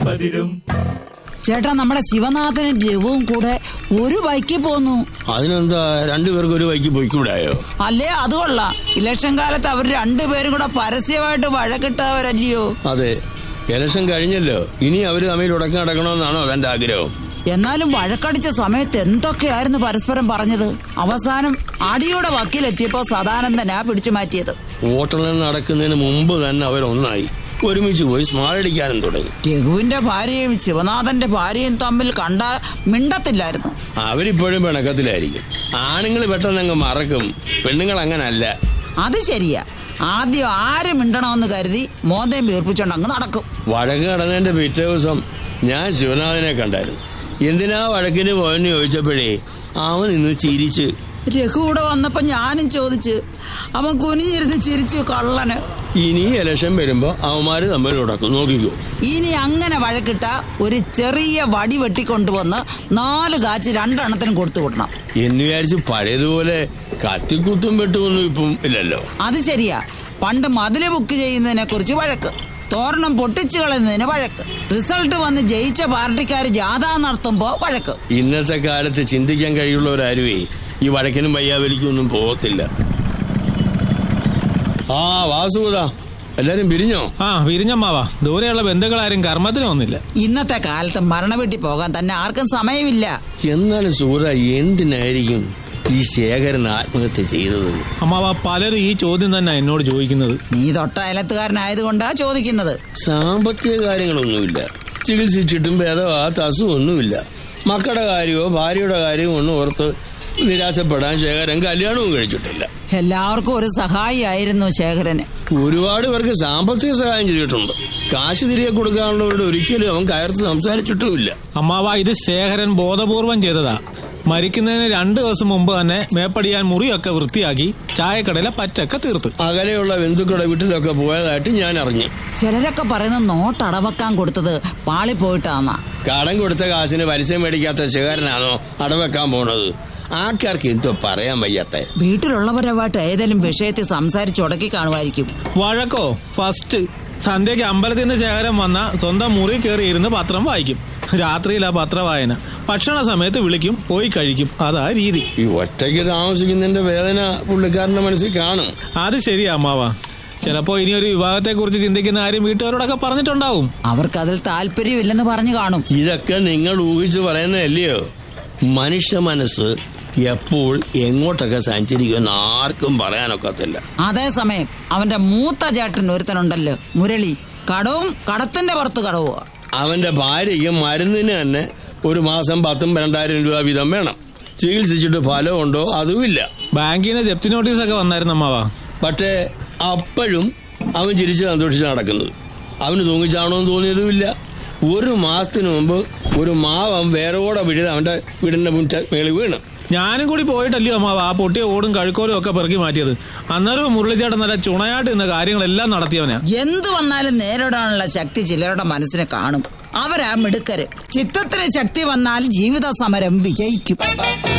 പതിരും ചേട്ടാ നമ്മുടെ ശിവനാഥനും രഘുവും കൂടെ ഒരു ബൈക്കിൽ പോന്നു അതിനെന്താ രണ്ടുപേർക്ക് ഒരു വൈക്ക് പോയിക്കൂടായോ അല്ലേ അത് കൊള്ളാം ഇലക്ഷൻ കാലത്ത് അവർ രണ്ടുപേരും കൂടെ പരസ്യമായിട്ട് വഴക്കിട്ടവരല്ലയോ അതെ ഇലക്ഷൻ കഴിഞ്ഞല്ലോ ഇനി അവര് തമ്മിൽ ഉടക്കം നടക്കണമെന്നാണോ അവന്റെ ആഗ്രഹം എന്നാലും വഴക്കടിച്ച സമയത്ത് എന്തൊക്കെയായിരുന്നു പരസ്പരം പറഞ്ഞത് അവസാനം അടിയുടെ വക്കീലെത്തിയപ്പോ സദാനന്ദനാ പിടിച്ചു മാറ്റിയത് വോട്ടെണ്ണൽ നടക്കുന്നതിന് മുമ്പ് തന്നെ അവരൊന്നായി ഒരുമിച്ച് പോയി സ്മാളടിക്കാനും തുടങ്ങി രഘുവിന്റെ ഭാര്യയും ശിവനാഥന്റെ ഭാര്യയും തമ്മിൽ കണ്ടാ മിണ്ടത്തില്ലായിരുന്നു അവരിപ്പോഴും പിണക്കത്തിലായിരിക്കും ആണുങ്ങൾ പെട്ടെന്നങ്ങ് മറക്കും പെണ്ണുങ്ങൾ അങ്ങനല്ല അത് ശരിയാ ആദ്യം ആര് മിണ്ടണമെന്ന് കരുതി മോന്തയും വീർപ്പിച്ചോണ്ട് അങ്ങ് നടക്കും വഴക്ക് കടന്നതിന്റെ പിറ്റേ ദിവസം ഞാൻ ശിവനാഥനെ കണ്ടായിരുന്നു എന്തിനാ വഴക്കിന് പോയെന്ന് ചോദിച്ചപ്പോഴേ അവൻ ഇന്ന് ചിരിച്ച് രഘു ഇവിടെ വന്നപ്പോ ഞാനും ചോദിച്ച് അവൻ കുനിഞ്ഞിരുന്ന് ചിരിച്ചു കള്ളന് ഇനി ഇലക്ഷൻ വരുമ്പോ അവന്മാര് തമ്മിൽ ഉടക്കും നോക്കിക്കോ ഇനി അങ്ങനെ വഴക്കിട്ട ഒരു ചെറിയ വടി വെട്ടിക്കൊണ്ടുവന്ന് നാല് കാച്ച് രണ്ടെണ്ണത്തിനും കൊടുത്തു വിടണം എന്ന് വിചാരിച്ച് പഴയതുപോലെ കത്തിക്കുത്തും വെട്ടുമൊന്നും ഇപ്പം ഇല്ലല്ലോ അത് ശരിയാ പണ്ട് മതില് ബുക്ക് ചെയ്യുന്നതിനെ കുറിച്ച് വഴക്ക് തോരണം പൊട്ടിച്ചു കളയുന്നതിന് വഴക്ക് റിസൾട്ട് വന്ന് ജയിച്ച പാർട്ടിക്കാർ ജാഥ നടത്തുമ്പോ വഴക്ക് ഇന്നത്തെ കാലത്ത് ചിന്തിക്കാൻ കഴിയുള്ളവരാരുവേ ഈ വഴക്കിനും വയ്യാവലിക്കും ഒന്നും പോകത്തില്ല ആ വാസുദാ എല്ലാരും പിരിഞ്ഞോ ആ വിരിഞ്ഞമ്മാവാ ദൂരെയുള്ള ബന്ധുക്കളാരും കർമ്മത്തിന് വന്നില്ല ഇന്നത്തെ കാലത്ത് മരണ വീട്ടിൽ പോകാൻ തന്നെ ആർക്കും സമയമില്ല എന്നാലും സൂത എന്തിനായിരിക്കും ഈ ശേഖരൻ ആത്മഹത്യ ചെയ്തത് അമ്മാവ പലരും ഈ ചോദ്യം തന്നെ എന്നോട് ചോദിക്കുന്നത് നീ തൊട്ട അയലത്തുകാരനായതുകൊണ്ടാ ചോദിക്കുന്നത് സാമ്പത്തിക കാര്യങ്ങളൊന്നുമില്ല ചികിത്സിച്ചിട്ടും ഭേദമാകാത്ത അസുഖമൊന്നുമില്ല മക്കളുടെ കാര്യമോ ഭാര്യയുടെ കാര്യമോ ഒന്നും ഓർത്ത് നിരാശപ്പെടാൻ ശേഖരൻ കല്യാണവും കഴിച്ചിട്ടില്ല എല്ലാവർക്കും ഒരു സഹായിയായിരുന്നു ശേഖരന് ഒരുപാട് പേർക്ക് സാമ്പത്തിക സഹായം ചെയ്തിട്ടുണ്ട് കാശ് തിരികെ കൊടുക്കാനുള്ളവരോട് ഒരിക്കലും അവൻ കയർത്ത് സംസാരിച്ചിട്ടുമില്ല അമ്മാവ ഇത് ശേഖരൻ ബോധപൂർവം ചെയ്തതാ മരിക്കുന്നതിന് രണ്ടു ദിവസം മുമ്പ് തന്നെ മേപ്പടിയാൻ മുറിയൊക്കെ വൃത്തിയാക്കി ചായക്കടയിലെ പറ്റൊക്കെ തീർത്തു അകലെയുള്ള ബന്ധുക്കളുടെ വീട്ടിലൊക്കെ പോയതായിട്ട് ഞാൻ അറിഞ്ഞു ചിലരൊക്കെ പറയുന്നത് നോട്ട് അടവക്കാൻ കൊടുത്തത് പാളിപ്പോയിട്ടാന്നാ കടം കൊടുത്ത കാശിന് പരസ്യം മേടിക്കാത്ത ശേഖരനാണോ അടവെക്കാൻ പോണത് ആൾക്കാർക്ക് എന്തോ പറയാൻ വയ്യാത്ത വീട്ടിലുള്ളവരുമായിട്ട് ഏതെങ്കിലും വിഷയത്തിൽ സംസാരിച്ച് ഉടക്കി കാണുമായിരിക്കും വഴക്കോ ഫസ്റ്റ് സന്ധ്യയ്ക്ക് അമ്പലത്തിൽ നിന്ന് ശേഖരൻ വന്ന സ്വന്തം മുറി കയറി ഇരുന്ന് പത്രം വായിക്കും രാത്രിയിലാ പത്രവായന ഭക്ഷണ സമയത്ത് വിളിക്കും പോയി കഴിക്കും അതാ രീതി ഈ ഒറ്റയ്ക്ക് താമസിക്കുന്നതിന്റെ വേദന പുള്ളിക്കാരന്റെ മനസ്സിൽ കാണും അത് ശരിയാ അമ്മാവ ചിലപ്പോ ഇനി ഒരു വിവാഹത്തെ കുറിച്ച് ചിന്തിക്കുന്ന ആരും വീട്ടുകാരോടൊക്കെ പറഞ്ഞിട്ടുണ്ടാവും അവർക്ക് അതിൽ താല്പര്യമില്ലെന്ന് പറഞ്ഞു കാണും ഇതൊക്കെ നിങ്ങൾ ഊഹിച്ച് പറയുന്നതല്ലയോ മനുഷ്യ മനസ്സ് എപ്പോൾ എങ്ങോട്ടൊക്കെ സഞ്ചരിക്കുമെന്ന് ആർക്കും പറയാനൊക്കത്തില്ല അതേസമയം അവന്റെ മൂത്ത ചേട്ടൻ ഒരുത്തനുണ്ടല്ലോ മുരളി കടവും കടത്തിന്റെ പുറത്ത് കടവുക അവന്റെ ഭാര്യയ്ക്ക് മരുന്നിന് തന്നെ ഒരു മാസം പത്തും രണ്ടായിരം രൂപ വീതം വേണം ചികിത്സിച്ചിട്ട് ഫലമുണ്ടോ അതുമില്ല ബാങ്കിൽ നിന്ന് ജപ്തി നോട്ടീസ് ഒക്കെ വന്നായിരുന്നു അമ്മാവ പക്ഷേ അപ്പോഴും അവൻ ചിരിച്ച് സന്തോഷിച്ച് നടക്കുന്നത് അവന് തൂങ്ങിച്ചാണോന്ന് തോന്നിയതുമില്ല ഒരു മാസത്തിന് മുമ്പ് ഒരു മാവൻ വേരോടെ വിഴുത് അവന്റെ വീടിന്റെ മുറ്റ മേളിൽ വീണ് ഞാനും കൂടി പോയിട്ടല്ലയോ അമ്മാവ ആ പൊട്ടിയ ഓടും കഴുക്കോലും ഒക്കെ പെറുക്കി മാറ്റിയത് അന്നേരം മുരളിച്ചേട്ടൻ നല്ല ചുണയായിട്ട് ഇന്ന് കാര്യങ്ങളെല്ലാം നടത്തിയവനാ എന്തു വന്നാലും നേരിടാനുള്ള ശക്തി ചിലരുടെ മനസ്സിനെ കാണും അവരാ മിടുക്കര് ചിത്തത്തിന് ശക്തി വന്നാൽ ജീവിത സമരം വിജയിക്കും